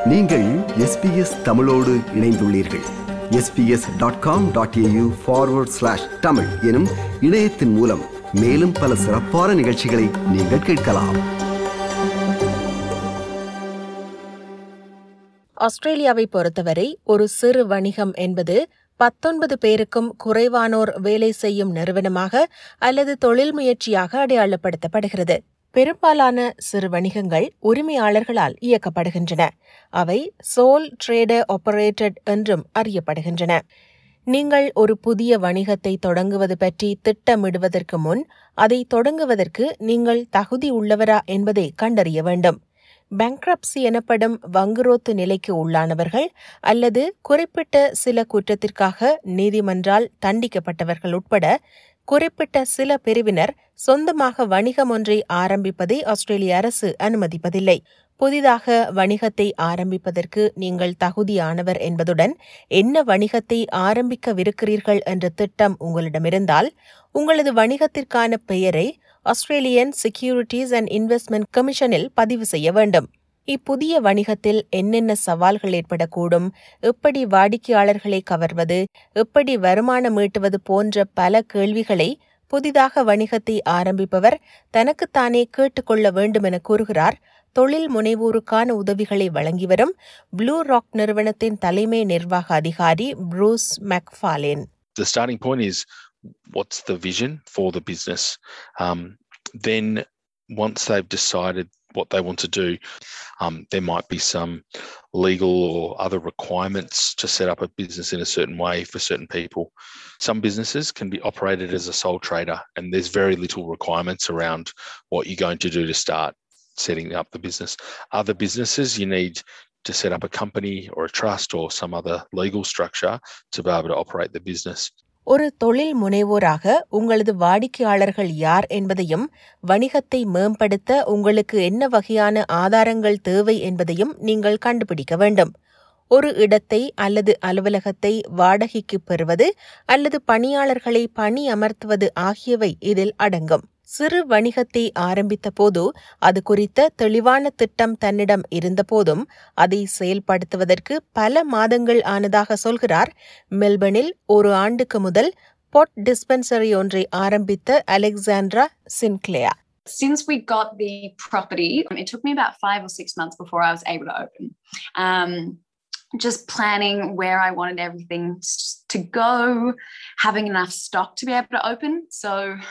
நீங்கள் எஸ்பிஎஸ் தமிழோடு இணைந்துள்ளீர்கள் SBS dot com dot AU forward slash Tamil எனும் இணையத்தின் மூலம் மேலும் பல சிறப்பான நிகழ்ச்சிகளை நீங்கள் கேட்கலாம் ஆஸ்திரேலியாவை பொறுத்தவரை ஒரு சிறு வணிகம் என்பது பத்தொன்பது பேருக்கும் குறைவானோர் வேலை செய்யும் நிறுவனமாக அல்லது தொழில் முயற்சியாக அடையாளப்படுத்தப்படுகிறது பெரும்பாலான சிறு வணிகங்கள் உரிமையாளர்களால் இயக்கப்படுகின்றன அவை சோல் ட்ரேடர் ஆபரேட்டட் என்றும் அறியப்படுகின்றன நீங்கள் ஒரு புதிய வணிகத்தை தொடங்குவது பற்றி திட்டமிடுவதற்கு முன் அதை தொடங்குவதற்கு நீங்கள் தகுதி உள்ளவரா என்பதை கண்டறிய வேண்டும் பேங்க்ரப்சி எனப்படும் வங்குரோத்து நிலைக்கு உள்ளானவர்கள் அல்லது குறிப்பிட்ட சில குற்றத்திற்காக நீதிமன்றால் தண்டிக்கப்பட்டவர்கள் உட்பட குறிப்பிட்ட சில பிரிவினர் சொந்தமாக வணிகம் ஒன்றை ஆரம்பிப்பதை ஆஸ்திரேலிய அரசு அனுமதிப்பதில்லை புதிதாக வணிகத்தை ஆரம்பிப்பதற்கு நீங்கள் தகுதியானவர் என்பதுடன் என்ன வணிகத்தை ஆரம்பிக்கவிருக்கிறீர்கள் என்ற திட்டம் உங்களிடமிருந்தால் உங்களது வணிகத்திற்கான பெயரை ஆஸ்திரேலியன் செக்யூரிட்டிஸ் அண்ட் இன்வெஸ்ட்மெண்ட் கமிஷனில் பதிவு செய்ய வேண்டும் இப்புதிய வணிகத்தில் என்னென்ன சவால்கள் ஏற்படக்கூடும் எப்படி வாடிக்கையாளர்களை கவர்வது எப்படி வருமானம் ஈட்டுவது போன்ற பல கேள்விகளை புதிதாக வணிகத்தை ஆரம்பிப்பவர் தனக்குத்தானே கேட்டுக்கொள்ள வேண்டும் என கூறுகிறார் தொழில் முனைவோருக்கான உதவிகளை வழங்கி வரும் ப்ளூ ராக் நிறுவனத்தின் தலைமை நிர்வாக அதிகாரி Bruce McFarlane the starting point is what's the vision for the business. Um, then, once they've decided what they want to do, um, there might be some legal or other requirements to set up a business in a certain way for certain people. Some businesses can be operated as a sole trader, and there's very little requirements around what you're going to do to start setting up the business. Other businesses, you need to set up a company or a trust or some other legal structure to be able to operate the business. ஒரு தொழில் முனைவோராக உங்களது வாடிக்கையாளர்கள் யார் என்பதையும் வணிகத்தை மேம்படுத்த உங்களுக்கு என்ன வகையான ஆதாரங்கள் தேவை என்பதையும் நீங்கள் கண்டுபிடிக்க வேண்டும் ஒரு இடத்தை அல்லது அலுவலகத்தை வாடகைக்கு பெறுவது அல்லது பணியாளர்களை பணி அமர்த்துவது ஆகியவை இதில் அடங்கும் சிறு வணிகத்தை ஆரம்பித்த போது அது குறித்த தெளிவான திட்டம் தன்னிடம் இருந்தபோதும் அதை செயல்படுத்துவதற்கு பல மாதங்கள் ஆனதாக சொல்கிறார் மெல்பர்னில் ஒரு ஆண்டுக்கு முதல் பொட் டிஸ்பென்சரி ஒன்றை ஆரம்பித்த Alexandra Sinclair Since we got the property, it took me about five or six months before I was able to open. Um, just planning where I wanted everything to go, having enough stock to be able to open. So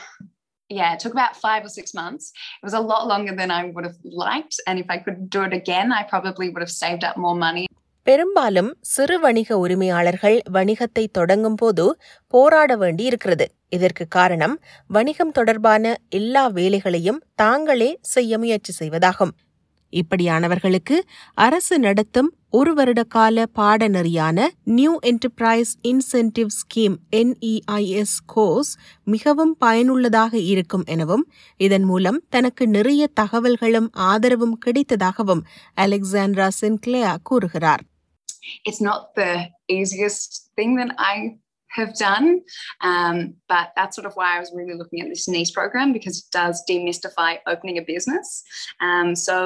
yeah, it took about five or six months. It was a lot longer than I would have liked. And if I could do it again, I probably would have saved up more money. பெரும்பாலும் சிறு வணிக உரிமையாளர்கள் வணிகத்தை தொடங்கும் போது போராட வேண்டி இருக்கிறது இதற்கு காரணம் வணிகம் தொடர்பான எல்லா வேலைகளையும் தாங்களே செய்ய முயற்சி செய்வதாகும் இப்படியானவர்களுக்கு அரசு நடத்தும் ஒரு வருட கால பாடநெறியான new enterprise incentive scheme NEIS course மிகவும் பயனுள்ளதாக இருக்கும் எனவும் இதன் மூலம் தனக்கு நிறைய தகவல்களும் ஆதரவும் கிடைத்ததாகவும் அலெக்சாண்ட்ரா சின்க்லேயா கூறுகிறார் It's not the easiest thing that I have done. Um, but that's sort of why I was really looking at this NICE program because it does demystify opening a business. Um, so,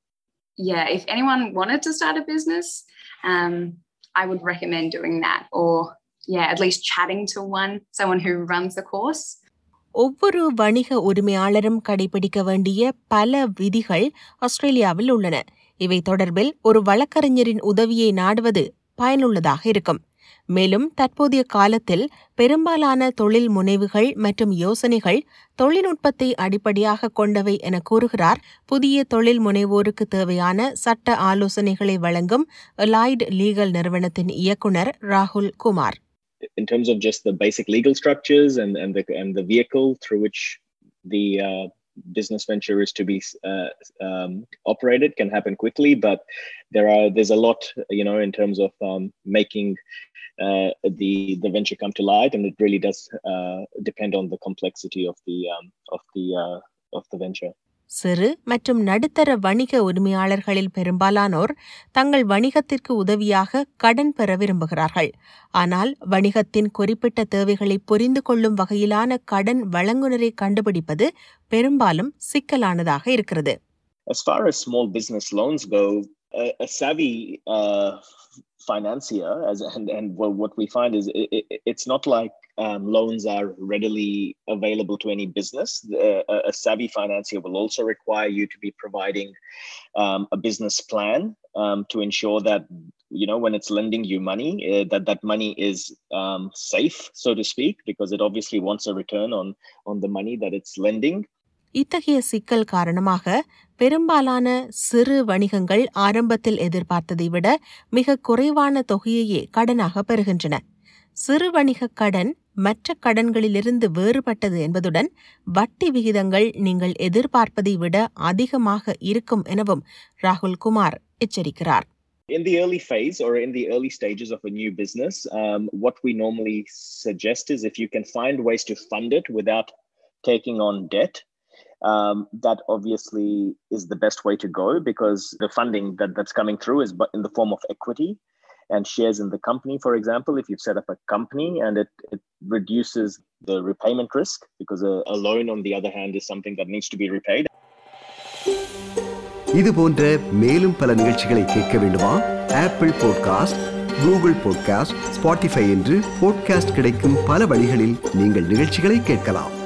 yeah, if anyone wanted to start a business, um, I would recommend doing that or, yeah, at least chatting to one, someone who runs the course. ஒவ்வொரு வணிக உரிமையாளரும் கடைபிடிக்க வேண்டிய பல விதிகள் ஆஸ்திரேலியாவில் உள்ளன இவை தொடர்பில் ஒரு வழக்கறிஞரின் உதவியை நாடுவது பயனுள்ளதாக இருக்கும் மேலும் தற்போதைய காலத்தில் பெரும்பாலான தொழில் முனைவுகள் மற்றும் யோசனைகள் தொழில்நுட்பத்தை அடிப்படையாக கொண்டவை என கூறுகிறார் புதிய தொழில் முனைவோருக்கு தேவையான சட்ட ஆலோசனைகளை வழங்கும் அலாய்ட் லீகல் நிறுவனத்தின் இயக்குனர் ராகுல் Kumar in terms of just the basic legal structures and, and the and the vehicle through which the uh, business venture is to be uh, um, operated can happen quickly but there are there's a lot you know in terms of um, making uh, the the venture come to light and it really does depend on the complexity of the um, of the of the venture சிறு மற்றும் நடுத்தர வணிக உரிமையாளர்களில் பெரும்பாலானோர் தங்கள் வணிகத்திற்கு உதவியாக கடன் பெற விரும்புகிறார்கள் ஆனால் வணிகத்தின் குறிப்பிட்ட தேவைகளை புரிந்து கொள்ளும் வகையிலான கடன் வழங்குனரை கண்டுபிடிப்பது பெரும்பாலும் சிக்கலானதாக இருக்கிறது As far as small business loans go, a, a savvy uh, financier, as and and what what we find is it, it, it's not like um, loans are readily available to any business. Uh, a, a savvy financier will also require you to be providing um, a business plan um, to ensure that you know when it's lending you money uh, that that money is um, safe, so to speak, because it obviously wants a return on on the money that it's lending. இத்தகைய சிக்கல் காரணமாக பெரும்பாலான சிறு வணிகங்கள் ஆரம்பத்தில் எதிர்பார்த்ததை விட மிக குறைவான தொகையையே கடனாக பெறுகின்றன சிறு வணிக கடன் மற்ற கடன்களிலிருந்து வேறுபட்டது என்பதுடன் வட்டி விகிதங்கள் நீங்கள் எதிர்பார்ப்பதை விட அதிகமாக இருக்கும் எனவும் ராகுல் Kumar எச்சரிக்கிறார் in the early phase or in the early stages of a new business, um, what we normally suggest is if you can find ways to fund it without taking on debt, um, that obviously is the best way to go because the funding that, that's coming through is but in the form of equity and shares in the company. For example, if you've set up a company and it, it reduces the repayment risk because a, a loan, on the other hand, is something that needs to be repaid. இது போன்ற மேலும் பல நிகழ்ச்சிகளை கேட்க வேண்டுமா Apple podcast Google podcast Spotify என்று podcast கிடைக்கும் பல வழிகளில் நீங்கள் நிகழ்ச்சிகளை கேட்கலாம்